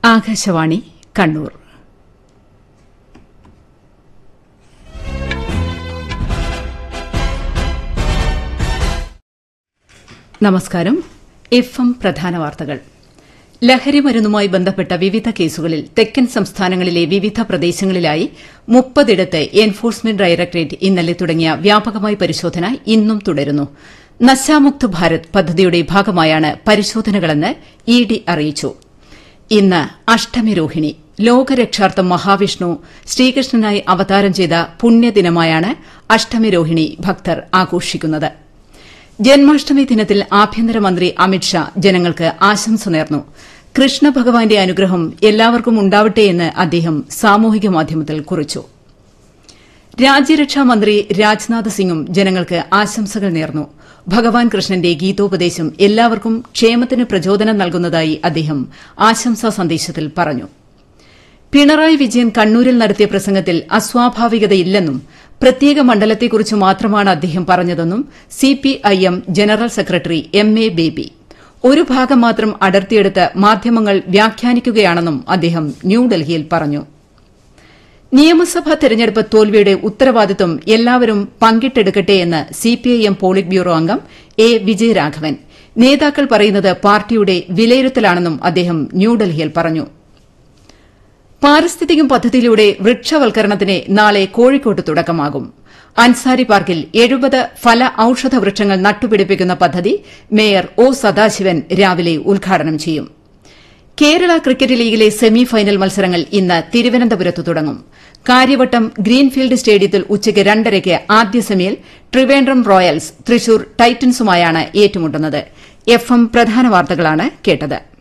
ആകാശവാണി കണ്ണൂർ നമസ്കാരം F M പ്രധാന വാർത്തകൾ ലഹരി മരുന്നുമായി ബന്ധപ്പെട്ട വിവിധ കേസുകളിൽ തെക്കൻ സംസ്ഥാനങ്ങളിലെ വിവിധ പ്രദേശങ്ങളിലായി മുപ്പതിടത്ത് എൻഫോഴ്സ്മെന്റ് ഡയറക്ടറേറ്റ് ഇന്നലെ തുടങ്ങിയ വ്യാപകമായ പരിശോധന ഇന്നും തുടരുന്നു നശാമുക്ത് ഭാരത് പദ്ധതിയുടെ ഭാഗമായാണ് പരിശോധനകളെന്ന് ഇ ഡി അറിയിച്ചു ഇന്ന് അഷ്ടമി രോഹിണി ലോകരക്ഷാർത്ഥം മഹാവിഷ്ണു ശ്രീകൃഷ്ണനായി അവതാരം ചെയ്ത പുണ്യദിനമായാണ് അഷ്ടമി രോഹിണി ഭക്തർ ആഘോഷിക്കുന്നത് ജന്മാഷ്ടമി ദിനത്തിൽ ആഭ്യന്തരമന്ത്രി അമിത്ഷാ ജനങ്ങൾക്ക് ആശംസ നേർന്നു കൃഷ്ണഭഗവാന്റെ അനുഗ്രഹം എല്ലാവർക്കും ഉണ്ടാവട്ടെയെന്ന് അദ്ദേഹം സാമൂഹിക മാധ്യമത്തിൽ കുറിച്ചു രാജ്യരക്ഷാ മന്ത്രി രാജ്നാഥ് സിംഗും ജനങ്ങൾക്ക് ആശംസകൾ നേർന്നു ഭഗവാൻ കൃഷ്ണന്റെ ഗീതോപദേശം എല്ലാവർക്കും ക്ഷേമത്തിന് പ്രചോദനം നൽകുന്നതായി അദ്ദേഹം ആശംസാ സന്ദേശത്തിൽ പറഞ്ഞു പിണറായി വിജയൻ കണ്ണൂരിൽ നടത്തിയ പ്രസംഗത്തിൽ അസ്വാഭാവികതയില്ലെന്നും പ്രത്യേക മണ്ഡലത്തെക്കുറിച്ച് മാത്രമാണ് അദ്ദേഹം പറഞ്ഞതെന്നും CPIM general secretary M A Baby ഒരു ഭാഗം മാത്രം അടർത്തിയെടുത്ത് മാധ്യമങ്ങൾ വ്യാഖ്യാനിക്കുകയാണെന്നും അദ്ദേഹം ന്യൂഡൽഹിയിൽ പറഞ്ഞു നിയമസഭാ തെരഞ്ഞെടുപ്പ് തോൽവിയുടെ ഉത്തരവാദിത്വം എല്ലാവരും പങ്കിട്ടെടുക്കട്ടെയെന്ന് സിപിഐഎം പോളിറ്റ് ബ്യൂറോ അംഗം എ വിജയരാഘവൻ നേതാക്കൾ പറയുന്നത് പാർട്ടിയുടെ വിലയിരുത്തലാണെന്നും അദ്ദേഹം ന്യൂഡൽഹിയിൽ പറഞ്ഞു പാരിസ്ഥിതികം പദ്ധതിയിലൂടെ വൃക്ഷവൽക്കരണത്തിന് നാളെ കോഴിക്കോട്ട് തുടക്കമാകും അൻസാരി പാർക്കിൽ എഴുപത് ഫല ഔഷധ വൃക്ഷങ്ങൾ നട്ടുപിടിപ്പിക്കുന്ന പദ്ധതി മേയർ ഒ സദാശിവൻ രാവിലെ ഉദ്ഘാടനം ചെയ്യും കേരള ക്രിക്കറ്റ് ലീഗിലെ സെമി ഫൈനൽ മത്സരങ്ങൾ ഇന്ന് തിരുവനന്തപുരത്ത് തുടങ്ങും കാര്യവട്ടം ഗ്രീൻഫീൽഡ് സ്റ്റേഡിയത്തിൽ ഉച്ചയ്ക്ക് രണ്ടരയ്ക്ക് ആദ്യ സെമിയിൽ ട്രിവേൻഡ്രം റോയൽസ് തൃശൂർ ടൈറ്റൻസുമായാണ് ഏറ്റുമുട്ടുന്നത് എഫ് എം പ്രധാന വാർത്തകളാണ് കേട്ടത്